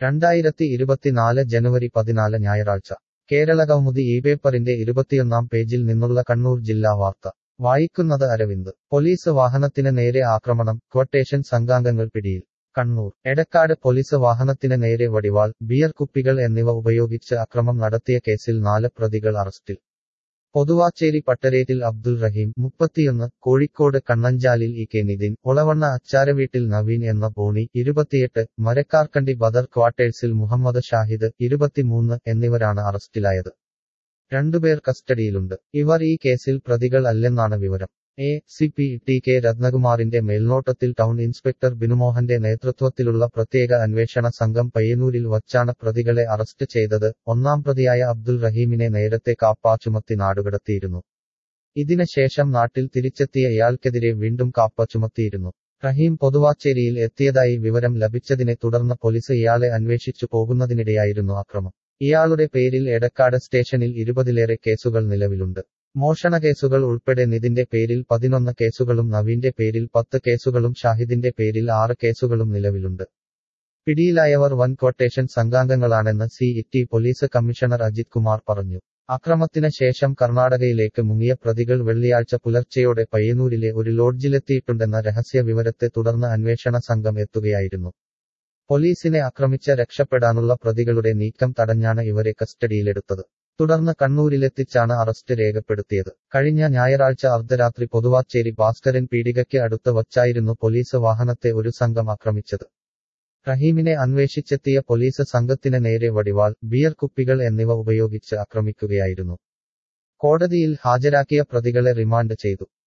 രണ്ടായിരത്തി ഇരുപത്തിനാല് ജനുവരി പതിനാല് ഞായറാഴ്ച കേരളകൗമുദി ഈ പേപ്പറിന്റെ ഇരുപത്തിയൊന്നാം പേജിൽ നിന്നുള്ള കണ്ണൂർ ജില്ലാ വാർത്ത വായിക്കുന്നത് അരവിന്ദ് പോലീസ് വാഹനത്തിന് നേരെ ആക്രമണം ക്വട്ടേഷൻ സംഘാംഗങ്ങൾ പിടിയിൽ കണ്ണൂർ എടക്കാട് പോലീസ് വാഹനത്തിന് നേരെ വടിവാൾ ബിയർ കുപ്പികൾ എന്നിവ ഉപയോഗിച്ച് അക്രമം നടത്തിയ കേസിൽ നാല് പ്രതികൾ അറസ്റ്റിൽ പൊതുവാച്ചേരി പട്ടരേറ്റിൽ അബ്ദുൽ റഹീം മുപ്പത്തിയൊന്ന് കോഴിക്കോട് കണ്ണഞ്ചാലിൽ ഇ കെ നിതിൻ ഒളവണ്ണ അച്ചാരവീട്ടിൽ നവീൻ എന്ന ബോണി ഇരുപത്തിയെട്ട് മരക്കാർക്കണ്ടി ബദർ ക്വാർട്ടേഴ്സിൽ മുഹമ്മദ് ഷാഹിദ് ഇരുപത്തിമൂന്ന് എന്നിവരാണ് അറസ്റ്റിലായത് രണ്ടുപേർ കസ്റ്റഡിയിലുണ്ട് ഇവർ ഈ കേസിൽ പ്രതികൾ അല്ലെന്നാണ് വിവരം A C P T K രത്നകുമാറിന്റെ മേൽനോട്ടത്തിൽ ടൗൺ ഇൻസ്പെക്ടർ ബിനുമോഹന്റെ നേതൃത്വത്തിലുള്ള പ്രത്യേക അന്വേഷണ സംഘം പയ്യന്നൂരിൽ വച്ചാണ് പ്രതികളെ അറസ്റ്റ് ചെയ്തത് ഒന്നാം പ്രതിയായ അബ്ദുൽ റഹീമിനെ നേരത്തെ കാപ്പ ചുമത്തി നാടുകടത്തിയിരുന്നു ഇതിന് ശേഷം നാട്ടിൽ തിരിച്ചെത്തിയ ഇയാൾക്കെതിരെ വീണ്ടും കാപ്പ ചുമത്തിയിരുന്നു റഹീം പൊതുവാച്ചേരിയിൽ എത്തിയതായി വിവരം ലഭിച്ചതിനെ തുടർന്ന് പോലീസ് ഇയാളെ അന്വേഷിച്ചു പോകുന്നതിനിടെയായിരുന്നു അക്രമം ഇയാളുടെ പേരിൽ എടക്കാട് സ്റ്റേഷനിൽ ഇരുപതിലേറെ കേസുകൾ നിലവിലുണ്ട് മോഷണ കേസുകൾ ഉൾപ്പെടെ നിതിന്റെ പേരിൽ പതിനൊന്ന് കേസുകളും നവീന്റെ പേരിൽ പത്ത് കേസുകളും ഷാഹിദിന്റെ പേരിൽ ആറ് കേസുകളും നിലവിലുണ്ട് പിടിയിലായവർ വൻ ക്വട്ടേഷൻ സംഘാംഗങ്ങളാണെന്ന് city police commissioner Ajith Kumar പറഞ്ഞു അക്രമത്തിന് ശേഷം കർണാടകയിലേക്ക് മുങ്ങിയ പ്രതികൾ വെള്ളിയാഴ്ച പുലർച്ചെയോടെ പയ്യന്നൂരിലെ ഒരു ലോഡ്ജിലെത്തിയിട്ടുണ്ടെന്ന രഹസ്യ വിവരത്തെ തുടർന്ന് അന്വേഷണ സംഘം എത്തുകയായിരുന്നു പോലീസിനെ ആക്രമിച്ച രക്ഷപ്പെടാനുള്ള പ്രതികളുടെ നീക്കം തടഞ്ഞാണ് ഇവരെ കസ്റ്റഡിയിലെടുത്തത് തുടർന്ന് കണ്ണൂരിലെത്തിച്ചാണ് അറസ്റ്റ് രേഖപ്പെടുത്തിയത് കഴിഞ്ഞ ഞായറാഴ്ച അർദ്ധരാത്രി പൊതുവാച്ചേരി ഭാസ്കരൻ പീടികയ്ക്ക് അടുത്ത് വച്ചായിരുന്നു പോലീസ് വാഹനത്തെ ഒരു സംഘം ആക്രമിച്ചത് റഹീമിനെ അന്വേഷിച്ചെത്തിയ പോലീസ് സംഘത്തിന് നേരെ വടിവാൾ ബിയർ കുപ്പികൾ എന്നിവ ഉപയോഗിച്ച് ആക്രമിക്കുകയായിരുന്നു കോടതിയിൽ ഹാജരാക്കിയ പ്രതികളെ റിമാൻഡ് ചെയ്തു